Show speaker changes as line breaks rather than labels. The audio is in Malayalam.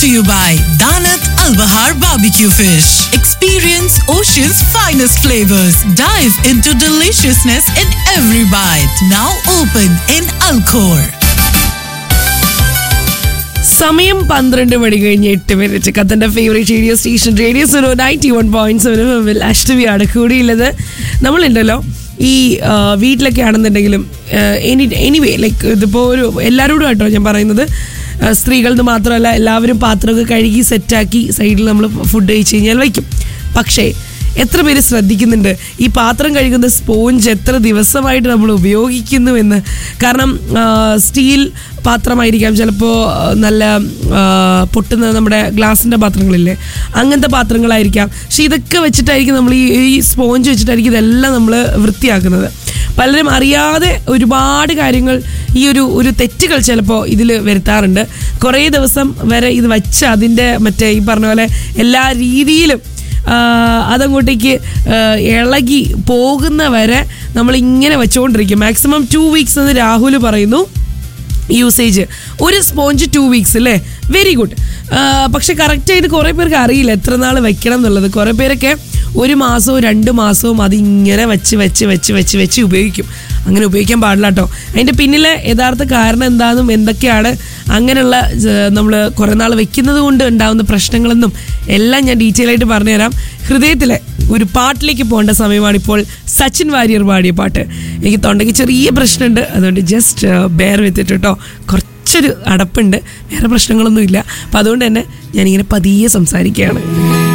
to you by Danat Al Bahar Barbecue Fish. Experience Ocean's finest flavors. Dive into deliciousness in every bite. Now open in Alcor.
സമയം പന്ത്രണ്ട് മണി കഴിഞ്ഞ് എട്ട് മിനിറ്റ് കത്തന്റെ favourite radio station radio Suno ninety one point seven അഷ്ടമിയാണ് കൂടിയുള്ളത് നമ്മളുണ്ടല്ലോ ഈ ആ, വീട്ടിലൊക്കെ ആണെന്നുണ്ടെങ്കിലും എനി എനിവേ ലൈക്ക് ഇതിപ്പോൾ ഒരു എല്ലാവരോടും കേട്ടോ ഞാൻ പറയുന്നത് ആ, സ്ത്രീകളെന്ന് മാത്രമല്ല എല്ലാവരും പാത്രമൊക്കെ കഴുകി സെറ്റാക്കി സൈഡിൽ നമ്മൾ ഫുഡ് കഴിച്ച് കഴിഞ്ഞാൽ വയ്ക്കും പക്ഷേ എത്ര പേര് ശ്രദ്ധിക്കുന്നുണ്ട് ഈ പാത്രം കഴുകുന്ന സ്പോഞ്ച് എത്ര ദിവസമായിട്ട് നമ്മൾ ഉപയോഗിക്കുന്നു എന്ന് കാരണം സ്റ്റീൽ പാത്രമായിരിക്കാം ചിലപ്പോൾ നല്ല ആ, പൊട്ടുന്ന നമ്മുടെ ഗ്ലാസിൻ്റെ പാത്രങ്ങളില്ലേ അങ്ങനത്തെ പാത്രങ്ങളായിരിക്കാം പക്ഷെ ഇതൊക്കെ വെച്ചിട്ടായിരിക്കും നമ്മൾ ഈ ഈ സ്പോഞ്ച് വെച്ചിട്ടായിരിക്കും ഇതെല്ലാം നമ്മൾ വൃത്തിയാക്കുന്നത് പലരും അറിയാതെ ഒരുപാട് കാര്യങ്ങൾ ഈ ഒരു ഒരു തെറ്റുകൾ ചിലപ്പോൾ ഇതിൽ വരുത്താറുണ്ട് കുറേ ദിവസം വരെ ഇത് വച്ച് അതിൻ്റെ മറ്റേ ഈ പറഞ്ഞ പോലെ എല്ലാ രീതിയിലും ആ, അതങ്ങോട്ടേക്ക് ആ, ഇളകി പോകുന്ന വരെ നമ്മൾ ഇങ്ങനെ വെച്ചുകൊണ്ടിരിക്കും മാക്സിമം ടു വീക്സ് എന്ന് രാഹുൽ പറയുന്നു യൂസേജ് ഒരു സ്പോഞ്ച് ടു വീക്സ് അല്ലേ വെരി ഗുഡ് പക്ഷെ കറക്റ്റായിട്ട് കുറേ പേർക്ക് അറിയില്ല എത്ര നാൾ വെക്കണം എന്നുള്ളത് കുറേ പേരൊക്കെ ഒരു മാസവും രണ്ട് മാസവും അതിങ്ങനെ വെച്ച് വെച്ച് വെച്ച് വെച്ച് വെച്ച് ഉപയോഗിക്കും അങ്ങനെ ഉപയോഗിക്കാൻ പാടില്ല കേട്ടോ അതിൻ്റെ പിന്നിലെ യഥാർത്ഥ കാരണം എന്താണെന്നും എന്തൊക്കെയാണ് അങ്ങനെയുള്ള നമ്മൾ കുറേ നാൾ വെക്കുന്നത് കൊണ്ട് ഉണ്ടാകുന്ന പ്രശ്നങ്ങളെന്നും എല്ലാം ഞാൻ ഡീറ്റെയിൽ ആയിട്ട് പറഞ്ഞുതരാം ഹൃദയത്തിലെ ഒരു പാട്ടിലേക്ക് പോകേണ്ട സമയമാണ് ഇപ്പോൾ സച്ചിൻ വാര്യർ പാടിയ പാട്ട് എനിക്ക് തൊണ്ടയ്ക്ക് ചെറിയ പ്രശ്നമുണ്ട് അതുകൊണ്ട് ജസ്റ്റ് ബെയർ വിത്തിട്ട് കേട്ടോ കുറച്ചൊരു അടപ്പുണ്ട് വേറെ പ്രശ്നങ്ങളൊന്നും ഇല്ല അപ്പം അതുകൊണ്ട് തന്നെ ഞാനിങ്ങനെ പതിയെ സംസാരിക്കുകയാണ്